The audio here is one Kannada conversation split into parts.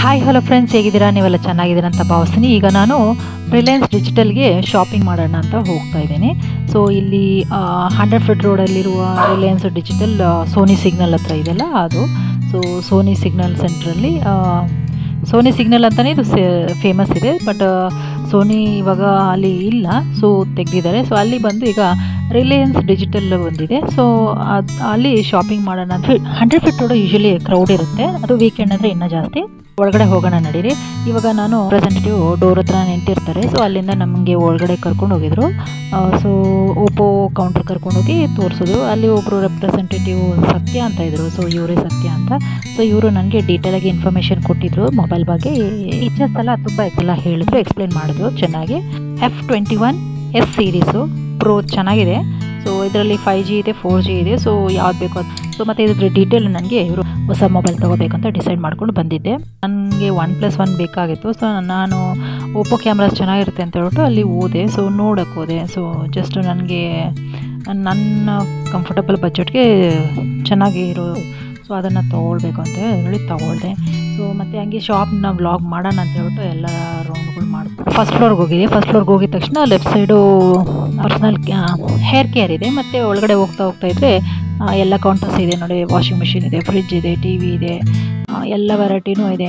ಹಾಯ್ ಹಲೋ ಫ್ರೆಂಡ್ಸ್ ಹೇಗಿದ್ದೀರಾ ನೀವೆಲ್ಲ ಚೆನ್ನಾಗಿದ್ದೀರಾ ಅಂತ ಭಾವಿಸ್ತೀನಿ ಈಗ ನಾನು ರಿಲಯನ್ಸ್ ಡಿಜಿಟಲ್ಗೆ ಶಾಪಿಂಗ್ ಮಾಡೋಣ ಅಂತ ಹೋಗ್ತಾ ಇದ್ದೀನಿ ಸೊ ಇಲ್ಲಿ ಹಂಡ್ರೆಡ್ ಫೀಟ್ ರೋಡಲ್ಲಿರುವ ರಿಲಯನ್ಸ್ ಡಿಜಿಟಲ್ ಸೋನಿ ಸಿಗ್ನಲ್ ಹತ್ರ ಇದೆಯಲ್ಲ ಅದು ಸೊ ಸೋನಿ ಸಿಗ್ನಲ್ ಸೆಂಟ್ರಲ್ಲಿ ಸೋನಿ ಸಿಗ್ನಲ್ ಅಂತಲೇ ಇದು ಫೇಮಸ್ ಇದೆ ಬಟ್ ಸೋನಿ ಇವಾಗ ಅಲ್ಲಿ ಇಲ್ಲ ಸೊ ತೆಗೆದಿದ್ದಾರೆ ಸೊ ಅಲ್ಲಿ ಬಂದು ಈಗ ರಿಲಯನ್ಸ್ ಡಿಜಿಟಲ್ ಬಂದಿದೆ ಸೊ ಅದು ಅಲ್ಲಿ ಶಾಪಿಂಗ್ ಮಾಡೋಣ ಅಂತ hundred feet road usually crowd ಇರುತ್ತೆ ಅದು ವೀಕೆಂಡ್ ಅಂದರೆ ಇನ್ನೂ ಜಾಸ್ತಿ ಒಳಗಡೆ ಹೋಗೋಣ ನಡೀರಿ ಇವಾಗ ನಾನು ರೆಪ್ರೆಸೆಂಟೇಟಿವ್ ಡೋರ್ ಹತ್ರ ನಿಂತಿರ್ತಾರೆ ಸೊ ಅಲ್ಲಿಂದ ನಮಗೆ ಒಳಗಡೆ ಕರ್ಕೊಂಡು ಹೋಗಿದ್ರು ಸೊ ಓಪೋ ಕೌಂಟರ್ ಕರ್ಕೊಂಡೋಗಿ ತೋರಿಸಿದ್ರು ಅಲ್ಲಿ ಒಬ್ಬರು ರೆಪ್ರೆಸೆಂಟೇಟಿವ್ ಸತ್ಯ ಅಂತ ಇದ್ರು ಸೊ ಇವರೇ ಸತ್ಯ ಅಂತ ಸೊ ಇವರು ನನಗೆ ಡೀಟೇಲಾಗಿ ಇನ್ಫಾರ್ಮೇಷನ್ ಕೊಟ್ಟಿದ್ರು ಮೊಬೈಲ್ ಬಗ್ಗೆ ಫೀಚರ್ಸ್ ಎಲ್ಲ ತುಂಬ ಎಲ್ಲ ಹೇಳಿದ್ರು ಎಕ್ಸ್ಪ್ಲೇನ್ ಮಾಡಿದ್ರು ಚೆನ್ನಾಗಿ F twenty one S series pro ಚೆನ್ನಾಗಿದೆ ಸೊ ಇದರಲ್ಲಿ ಫೈವ್ ಜಿ ಇದೆ ಫೋರ್ ಜಿ ಇದೆ ಸೊ ಯಾವ್ದು ಬೇಕೋ ಅದು ಸೊ ಮತ್ತು ಇದ್ರ ಡೀಟೇಲ್ ನನಗೆ ಇವರು ಹೊಸ ಮೊಬೈಲ್ ತೊಗೋಬೇಕಂತ ಡಿಸೈಡ್ ಮಾಡ್ಕೊಂಡು ಬಂದಿದ್ದೆ ನನಗೆ ಒನ್ ಪ್ಲಸ್ ಒನ್ ಬೇಕಾಗಿತ್ತು ಸೊ ನಾನು ಓಪೋ ಕ್ಯಾಮ್ರಾಸ್ ಚೆನ್ನಾಗಿರುತ್ತೆ ಅಂತ ಹೇಳ್ಬಿಟ್ಟು ಅಲ್ಲಿ ಹೋದೆ ಸೊ ನೋಡೋಕ್ಕೆ ಹೋದೆ ಸೊ ಜಸ್ಟ್ ನನಗೆ ನನ್ನ ಕಂಫರ್ಟಬಲ್ ಬಜೆಟ್ಗೆ ಚೆನ್ನಾಗಿ ಇರೋ ಸೊ ಅದನ್ನು ತೊಗೊಳ್ಬೇಕು ಅಂತ ಹೇಳಿ ತೊಗೊಳ್ದೆ ಸೊ ಮತ್ತು ಹಂಗೆ ಶಾಪ್ನ ವ್ಲಾಗ್ ಮಾಡೋಣ ಅಂತ ಹೇಳ್ಬಿಟ್ಟು ಎಲ್ಲ ರೌಂಡ್ಗಳು ಮಾಡ್ಕೊಂಡು ಫಸ್ಟ್ ಫ್ಲೋರ್ಗೆ ಹೋಗಿದ್ದೆ ಫಸ್ಟ್ ಫ್ಲೋರ್ಗೆ ಹೋಗಿದ ತಕ್ಷಣ left side personal hair care ಇದೆ ಮತ್ತು ಒಳಗಡೆ ಹೋಗ್ತಾ ಹೋಗ್ತಾ ಇದ್ದರೆ ಎಲ್ಲ ಕೌಂಟರ್ಸ್ ಇದೆ ನೋಡಿ ವಾಷಿಂಗ್ ಮಿಷಿನ್ ಇದೆ ಫ್ರಿಜ್ ಇದೆ ಟಿ ವಿ ಇದೆ ಎಲ್ಲ ವೆರೈಟಿನೂ ಇದೆ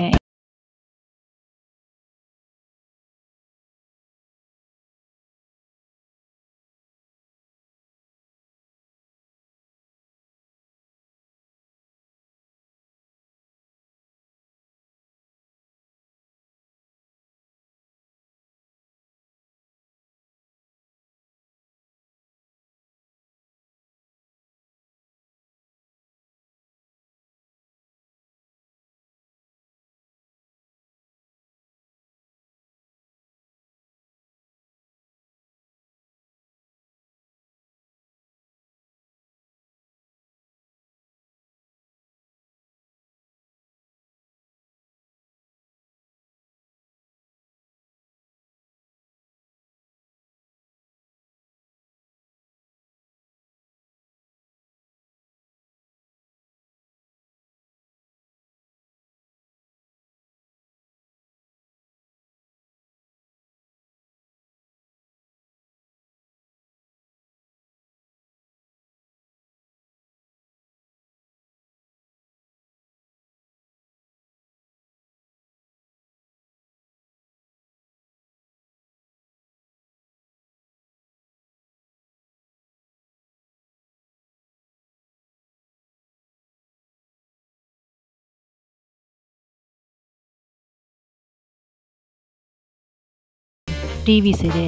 ಟಿ ವಿಸ್ ಇದೆ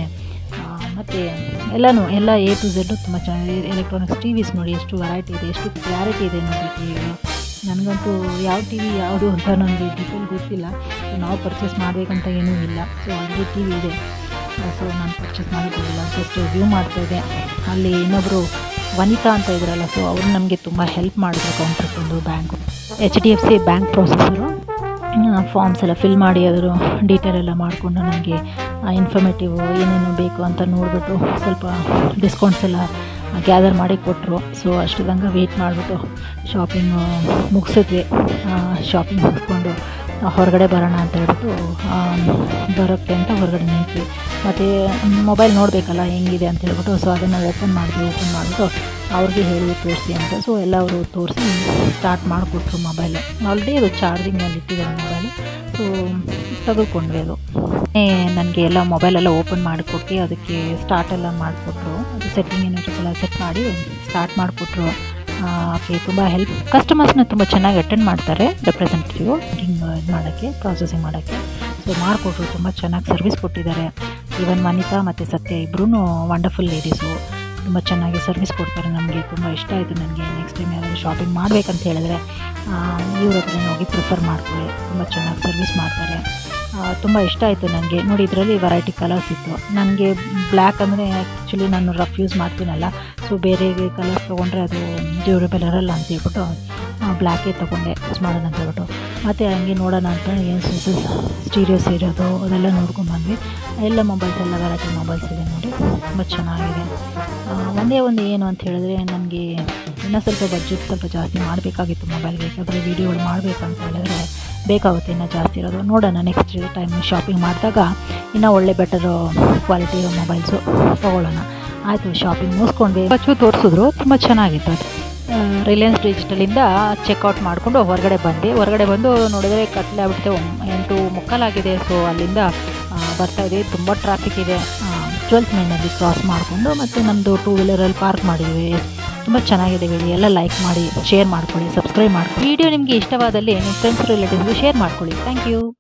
ಮತ್ತು ಎಲ್ಲನೂ ಎಲ್ಲ ಎ ಟು ಝೆಡ್ಡು ತುಂಬ ಚೆನ್ನಾಗಿದೆ ಎಲೆಕ್ಟ್ರಾನಿಕ್ಸ್ ಟಿ ವಿಸ್ ನೋಡಿ ಎಷ್ಟು ವೆರೈಟಿ ಇದೆ ಎಷ್ಟು ಕ್ಲಾರಿಟಿ ಇದೆ ನೋಡಿ ಟಿ ವಿ ನನಗಂತೂ ಯಾವ ಟಿ ವಿ ಯಾವುದು ಅಂತ ನನಗೆ ಡೀಟೇಲ್ ಗೊತ್ತಿಲ್ಲ ಸೊ ನಾವು ಪರ್ಚೇಸ್ ಮಾಡಬೇಕಂತ ಏನೂ ಇಲ್ಲ ಸೊ ಅಲ್ಲಿ ಟಿ ವಿ ಇದೆ ಸೊ ನಾನು ಪರ್ಚೇಸ್ ಮಾಡೋಕ್ಕೋಗಿಲ್ಲ ಜಸ್ಟ್ ವ್ಯೂ ಮಾಡ್ತಾಯಿದ್ದೆ ಅಲ್ಲಿ ಇನ್ನೊಬ್ಬರು ವನಿತಾ ಅಂತ ಇದ್ರಲ್ಲ ಸೊ ಅವರು ನಮಗೆ ತುಂಬ ಹೆಲ್ಪ್ ಮಾಡಿದ್ರು ಕೌಂಟರ್ ಬಂದು bank H D F C bank processor forms ಎಲ್ಲ ಫಿಲ್ ಮಾಡಿ ಅದರ ಡೀಟೇಲ್ ಎಲ್ಲ ಮಾಡಿಕೊಂಡು ನನಗೆ ಇನ್ಫಾರ್ಮೇಟಿವ್ ಏನೇನು ಬೇಕು ಅಂತ ನೋಡಿಬಿಟ್ಟು ಸ್ವಲ್ಪ ಡಿಸ್ಕೌಂಟ್ಸ್ ಎಲ್ಲ ಗ್ಯಾದರ್ ಮಾಡಿ ಕೊಟ್ಟರು ಸೊ ಅಷ್ಟು ತನಕ ವೆಯ್ಟ್ ಮಾಡಿಬಿಟ್ಟು ಶಾಪಿಂಗು ಮುಗಿಸಿದ್ವಿ ಶಾಪಿಂಗ್ ಮುಗಿಸ್ಕೊಂಡು ಹೊರಗಡೆ ಬರೋಣ ಅಂತ ಹೇಳ್ಬಿಟ್ಟು ಬರೋಕ್ಕೆ ಅಂತ ಹೊರಗಡೆ ನಿಂತ್ವಿ ಮತ್ತು ಮೊಬೈಲ್ ನೋಡಬೇಕಲ್ಲ ಹೆಂಗಿದೆ ಅಂತ ಹೇಳ್ಬಿಟ್ಟು ಸೊ ಅದನ್ನು ಓಪನ್ ಮಾಡಿದ್ವಿ ಓಪನ್ ಮಾಡಿಬಿಟ್ಟು ಅವ್ರಿಗೆ ಹೇಳಿ ತೋರಿಸಿ ಅಂತ ಸೊ ಎಲ್ಲ ಅವರು ತೋರಿಸಿ ಸ್ಟಾರ್ಟ್ ಮಾಡಿಕೊಟ್ರು ಮೊಬೈಲು ಆಲ್ರೆಡಿ ಅದು ಚಾರ್ಜಿಂಗಲ್ಲಿ ಇಟ್ಟಿದ್ದಾರೆ ಮೊಬೈಲು ಸೊ ತೆಗೆದುಕೊಂಡ್ವಿ ಅದು ನನಗೆ ಎಲ್ಲ ಮೊಬೈಲೆಲ್ಲ ಓಪನ್ ಮಾಡಿಕೊಟ್ಟು ಅದಕ್ಕೆ ಸ್ಟಾರ್ಟ್ ಎಲ್ಲ ಮಾಡಿಕೊಟ್ರು ಅದು ಸೆಟ್ಟಿಂಗ್ ಏನಿರುತ್ತಲ್ಲ ಸೆಟ್ ಮಾಡಿ ಸ್ಟಾರ್ಟ್ ಮಾಡಿಕೊಟ್ರು ಓಕೆ ತುಂಬ ಹೆಲ್ಪ್ ಕಸ್ಟಮರ್ಸ್ನ ತುಂಬ ಚೆನ್ನಾಗಿ ಅಟೆಂಡ್ ಮಾಡ್ತಾರೆ ರೆಪ್ರೆಸೆಂಟೇಟಿವ್ ಹಿಂಗೆ ಇದು ಮಾಡೋಕ್ಕೆ ಪ್ರಾಸೆಸಿಂಗ್ ಮಾಡೋಕ್ಕೆ ಸೊ ಮಾಡಿಕೊಟ್ರು ತುಂಬ ಚೆನ್ನಾಗಿ ಸರ್ವಿಸ್ ಕೊಟ್ಟಿದ್ದಾರೆ ಈವನ್ ವನಿತಾ ಮತ್ತು ಸತ್ಯ ಇಬ್ಬರೂ ವಂಡರ್ಫುಲ್ ಲೇಡೀಸು ತುಂಬ ಚೆನ್ನಾಗಿ ಸರ್ವಿಸ್ ಕೊಡ್ತಾರೆ ನಮಗೆ ತುಂಬ ಇಷ್ಟ ಆಯಿತು ನನಗೆ ನೆಕ್ಸ್ಟ್ ಟೈಮ್ ಯಾರಾದರೂ ಶಾಪಿಂಗ್ ಮಾಡಬೇಕಂತ ಹೇಳಿದ್ರೆ ಇವ್ರ ಹತ್ರನೇ ಹೋಗಿ ಪ್ರಿಫರ್ ಮಾಡ್ಕೊಳ್ಳಿ ತುಂಬ ಚೆನ್ನಾಗಿ ಸರ್ವಿಸ್ ಮಾಡ್ತಾರೆ ತುಂಬ ಇಷ್ಟ ಆಯಿತು ನನಗೆ ನೋಡಿ ಇದರಲ್ಲಿ ವೆರೈಟಿ ಕಲರ್ಸ್ ಇತ್ತು ನನಗೆ ಬ್ಲ್ಯಾಕ್ ಅಂದರೆ ಆ್ಯಕ್ಚುಲಿ ನಾನು ರಫ್ ಯೂಸ್ ಮಾಡ್ತೀನಲ್ಲ ಸೊ ಬೇರೆ ಕಲರ್ಸ್ ತೊಗೊಂಡ್ರೆ ಅದು ಡ್ಯೂರೇಬಲ್ ಇರಲ್ಲ ಅಂತ ಹೇಳ್ಬಿಟ್ಟು ಬ್ಲ್ಯಾಕೇ ತೊಗೊಂಡೆ ಯೂಸ್ ಮಾಡೋಣ ಅಂತ ಹೇಳ್ಬಿಟ್ಟು ಮತ್ತು ಹಂಗೆ ನೋಡೋಣ ಅಂತ ಏನು ಸ್ಟೀರಿಯೋಸ್ ಇರೋದು ಅದೆಲ್ಲ ನೋಡ್ಕೊಂಡು ಬಂದ್ವಿ ಎಲ್ಲ ಮೊಬೈಲ್ಸ್ ಎಲ್ಲ ವೆರೈಟಿ ಮೊಬೈಲ್ಸ್ ಇದೆ ನೋಡಿ ತುಂಬ ಚೆನ್ನಾಗಿದೆ ಒಂದೇ ಒಂದು ಏನು ಅಂತ ಹೇಳಿದ್ರೆ ನನಗೆ ಇನ್ನೂ ಸ್ವಲ್ಪ ಬಡ್ಜೆಟ್ ಸ್ವಲ್ಪ ಜಾಸ್ತಿ ಮಾಡಬೇಕಾಗಿತ್ತು ಮೊಬೈಲ್ಗೆ ಯಾಕಂದರೆ ವೀಡಿಯೋಗಳು ಮಾಡಬೇಕಂತ ಹೇಳಿದ್ರೆ ಬೇಕಾಗುತ್ತೆ ಇನ್ನೂ ಜಾಸ್ತಿ ಇರೋದು ನೋಡೋಣ ನೆಕ್ಸ್ಟ್ ಟೈಮ್ ಶಾಪಿಂಗ್ ಮಾಡಿದಾಗ ಇನ್ನೂ ಒಳ್ಳೆ ಬೆಟರ್ ಕ್ವಾಲಿಟಿ ಇರೋ ಮೊಬೈಲ್ಸು ತೊಗೊಳ್ಳೋಣ ಆಯಿತು ಶಾಪಿಂಗ್ ಮುಗಿಸ್ಕೊಂಡು ಬಚ್ಚು ತೋರಿಸಿದ್ರು ತುಂಬ ಚೆನ್ನಾಗಿತ್ತು ಅದು ರಿಲಯನ್ಸ್ ಡಿಜಿಟಲಿಂದ ಚೆಕ್ಔಟ್ ಮಾಡಿಕೊಂಡು ಹೊರಗಡೆ ಬಂದೆ ಹೊರಗಡೆ ಬಂದು ನೋಡಿದರೆ ಕತ್ಲೆ ಆಗ್ಬಿಟ್ಟಿದೆ ಒಂಬ- ಎಂಟು ಮುಕ್ಕಾಲಾಗಿದೆ ಸೊ ಅಲ್ಲಿಂದ ಆ, ಬರ್ತಾ ಇದೆ ತುಂಬ ಟ್ರಾಫಿಕ್ ಇದೆ ಟ್ವೆಲ್ತ್ ಮೈನಲ್ಲಿ ಕ್ರಾಸ್ ಮಾಡಿಕೊಂಡು ಮತ್ತು ನಮ್ಮದು ಟೂ ವೀಲರಲ್ಲಿ ಪಾರ್ಕ್ ಮಾಡಿದ್ವಿ ತುಂಬ ಚೆನ್ನಾಗಿದೆ ವಿಡಿಯೋ ಎಲ್ಲ ಲೈಕ್ ಮಾಡಿ ಶೇರ್ ಮಾಡ್ಕೊಳ್ಳಿ ಸಬ್ಸ್ಕ್ರೈಬ್ ಮಾಡ್ಕೊಳ್ಳಿ ವಿಡಿಯೋ ನಿಮಗೆ ಇಷ್ಟವಾದಲ್ಲಿ ನಿಮ್ಮ ಫ್ರೆಂಡ್ಸ್ ರಿಲೇಟಿವ್ಸ್ಗೂ ಶೇರ್ ಮಾಡ್ಕೊಳ್ಳಿ ಥ್ಯಾಂಕ್ ಯು